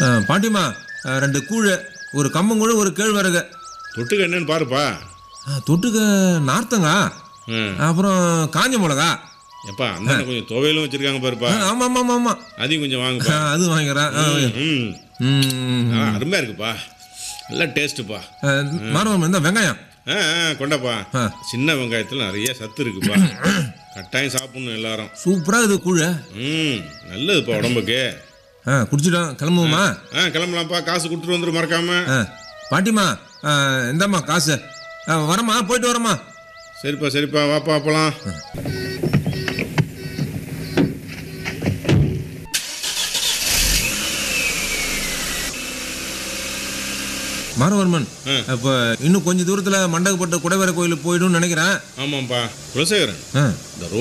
ஆ, பாட்டிமா ஆ, ரெண்டு கூழு ஒரு கம்பங்கூழு ஒரு கேழ்வரகு தொட்டுக்க என்னன்னு பாருப்பா ஆ, தொட்டுக்க நார்த்தங்க ம் அப்புறம் காஞ்ச மிளகா எப்பா அந்த கொஞ்சம் துவையலும் வச்சிருக்காங்க பாருப்பா ஆ, ஆமா ஆமா ஆமா ஆமா அதையும் கொஞ்சம் ஆ, வாங்குப்பா அது வாங்கிக்கிறேன் ஆ, ம் ம், ஆ, அருமையா இருக்குப்பா நல்லா டேஸ்ட்டுப்பா ஆ, மாறவன் இந்த வெங்காயம் ஆ ஆ, கொண்டாப்பா ஆ. சின்ன வெங்காயத்தில் நிறைய சத்து இருக்குப்பா கட்டாயம் சாப்பிடணும் எல்லாரும் சூப்பரா இது கூழு ம் நல்லதுப்பா உடம்புக்கு ஆ குடிச்சிட்டோம் கிளம்புவோமா ஆ கிளம்பலாம்ப்பா காசு கொடுத்துட்டு வந்துரு மறக்காம ஆ, பாட்டிமா ஆ, இந்தாம்மா காசு ஆ, வரேம்மா போயிட்டு வரேம்மா சரிப்பா சரிப்பா வாப்பா அப்பலாம் மாரவர்மன் ஆ. இப்போ இன்னும் கொஞ்சம் தூரத்தில் மண்டகப்பட்ட குடைவரை கோயிலுக்கு போயிடும்னு நினைக்கிறேன் ஆமாம்ப்பா குலசேகரன் ஆ இந்த